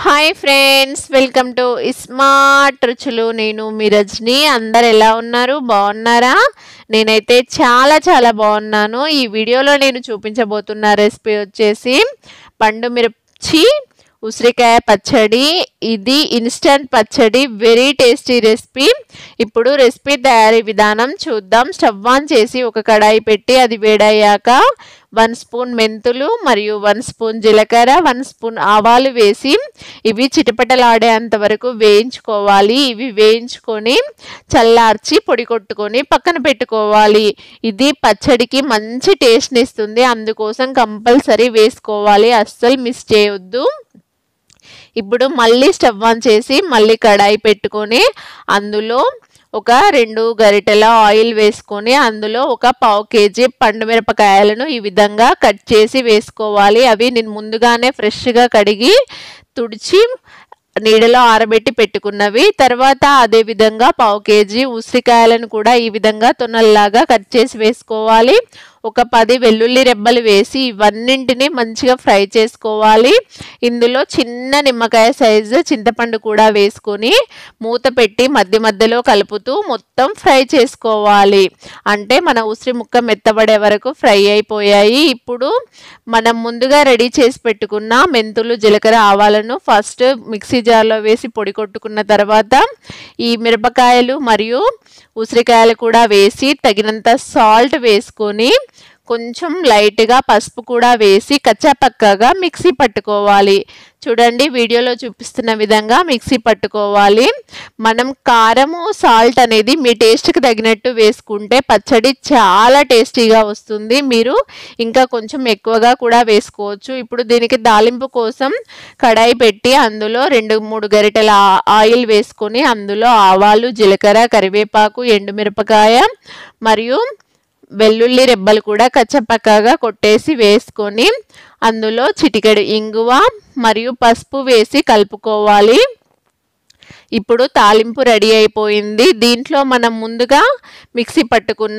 hi friends welcome to smart రుచులు నేను మీ రజని అందరు ఎలా ఉన్నారు బాగున్నారా నేనైతే చాలా చాలా బాగున్నాను ఈ వీడియోలో నేను చూపించబోతున్న రెసిపీ వచ్చేసి పండు మిర్చి ఉసిరికాయ పచ్చడి ఇది ఇన్స్టంట్ పచ్చడి వెరీ టేస్టీ రెసిపీ ఇప్పుడు రెసిపీ తయారీ విధానం చూద్దాం స్టవ్ ఆన్ చేసి ఒక కడాయి పెట్టి అది వేడయ్యాక వన్ స్పూన్ మెంతులు మరియు వన్ స్పూన్ జీలకర్ర వన్ స్పూన్ ఆవాలు వేసి ఇవి చిటపటలాడేంత వరకు వేయించుకోవాలి ఇవి వేయించుకొని చల్లార్చి పొడి కొట్టుకొని పక్కన పెట్టుకోవాలి ఇది పచ్చడికి మంచి టేస్ట్ని ఇస్తుంది అందుకోసం కంపల్సరీ వేసుకోవాలి అస్సలు మిస్ చేయొద్దు ఇప్పుడు మళ్ళీ స్టవ్ ఆన్ చేసి మళ్ళీ కడాయి పెట్టుకొని అందులో ఒక రెండు గరిటెల ఆయిల్ వేసుకొని అందులో ఒక పావు కేజీ పండు మిరపకాయలను ఈ విధంగా కట్ చేసి వేసుకోవాలి అవి నేను ముందుగానే ఫ్రెష్గా కడిగి తుడిచి నీడలో ఆరబెట్టి పెట్టుకున్నవి తర్వాత అదే విధంగా పావు కేజీ ఉసిరికాయలను కూడా ఈ విధంగా తొనల్లాగా కట్ చేసి వేసుకోవాలి ఒక పది వెల్లుల్లి రెబ్బలు వేసి ఇవన్నింటినీ మంచిగా ఫ్రై చేసుకోవాలి ఇందులో చిన్న నిమ్మకాయ సైజు చింతపండు కూడా వేసుకొని మూత పెట్టి మధ్య మధ్యలో కలుపుతూ మొత్తం ఫ్రై చేసుకోవాలి అంటే మన ఉసిరి ముక్క మెత్తబడే వరకు ఫ్రై అయిపోయాయి ఇప్పుడు మనం ముందుగా రెడీ చేసి పెట్టుకున్న మెంతులు జీలకర్ర ఆవాలను ఫస్ట్ మిక్సీ జార్లో వేసి పొడి కొట్టుకున్న తర్వాత ఈ మిరపకాయలు మరియు ఉసిరికాయలు కూడా వేసి తగినంత సాల్ట్ వేసుకొని కొంచెం లైట్గా పసుపు కూడా వేసి కచ్చాపక్కగా మిక్సీ పట్టుకోవాలి చూడండి వీడియోలో చూపిస్తున్న విధంగా మిక్సీ పట్టుకోవాలి మనం కారము సాల్ట్ అనేది మీ టేస్ట్కి తగినట్టు వేసుకుంటే పచ్చడి చాలా టేస్టీగా వస్తుంది మీరు ఇంకా కొంచెం ఎక్కువగా కూడా వేసుకోవచ్చు ఇప్పుడు దీనికి దాలింపు కోసం కడాయి పెట్టి అందులో రెండు మూడు గరిటెల ఆయిల్ వేసుకొని అందులో ఆవాలు జీలకర్ర కరివేపాకు ఎండుమిరపకాయ మరియు వెల్లుల్లి రెబ్బలు కూడా కచ్చపక్కగా కొట్టేసి వేసుకొని అందులో చిటికెడు ఇంగువ మరియు పసుపు వేసి కలుపుకోవాలి ఇప్పుడు తాలింపు రెడీ అయిపోయింది దీంట్లో మనం ముందుగా మిక్సీ పట్టుకున్న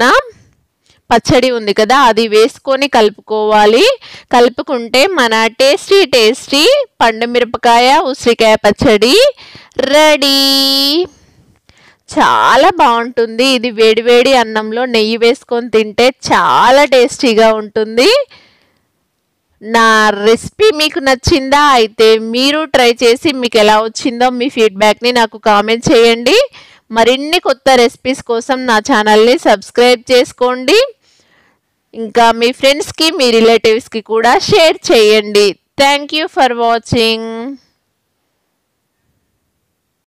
పచ్చడి ఉంది కదా అది వేసుకొని కలుపుకోవాలి కలుపుకుంటే మన టేస్టీ టేస్టీ పండు మిరపకాయ ఉసిరికాయ పచ్చడి రెడీ చాలా బాగుంటుంది ఇది వేడివేడి అన్నంలో నెయ్యి వేసుకొని తింటే చాలా టేస్టీగా ఉంటుంది నా రెసిపీ మీకు నచ్చిందా అయితే మీరు ట్రై చేసి మీకు ఎలా వచ్చిందో మీ ఫీడ్బ్యాక్ని నాకు కామెంట్ చేయండి మరిన్ని కొత్త రెసిపీస్ కోసం నా ఛానల్ని సబ్స్క్రైబ్ చేసుకోండి ఇంకా మీ ఫ్రెండ్స్కి మీ రిలేటివ్స్కి కూడా షేర్ చేయండి థ్యాంక్ యూ ఫర్ వాచింగ్